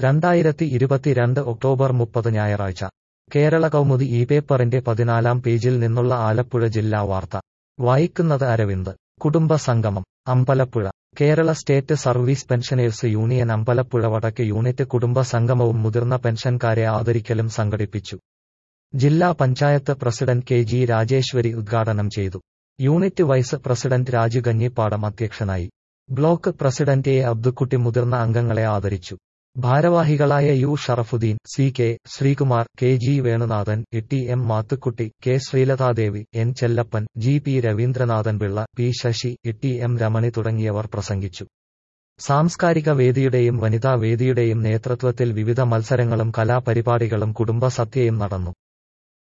രണ്ടായിരത്തി ഇരുപത്തിരണ്ട് ഒക്ടോബർ മുപ്പത് ഞായറാഴ്ച കേരള കൗമുദി ഈ പേപ്പറിന്റെ പതിനാലാം പേജിൽ നിന്നുള്ള ആലപ്പുഴ ജില്ലാ വാർത്ത വായിക്കുന്നത് അരവിന്ദ് കുടുംബ സംഗമം Ambalappuzha Kerala state service pensioners union Ambalappuzha വടക്ക് യൂണിറ്റ് കുടുംബ സംഗമവും മുതിർന്ന പെൻഷൻകാരെ ആദരിക്കലും സംഘടിപ്പിച്ചു ജില്ലാ panchayat president K G Rajeshwari ഉദ്ഘാടനം ചെയ്തു unit vice president Raju Kanjippadam അധ്യക്ഷനായി ബ്ലോക്ക് പ്രസിഡന്റ് എ അബ്ദുക്കുട്ടി മുതിർന്ന അംഗങ്ങളെ ആദരിച്ചു ഭാരവാഹികളായ U Sharafuddin C K Sreekumar K G Venunathan T M Mathukutty K Sreelathadevi N Chellappan G P Raveendranathan Pillai P Sasi T M Ramani തുടങ്ങിയവർ പ്രസംഗിച്ചു സാംസ്കാരിക വേദിയുടെയും വനിതാ വേദിയുടെയും നേതൃത്വത്തിൽ വിവിധ മത്സരങ്ങളും കലാപരിപാടികളും കുടുംബസത്യയും നടന്നു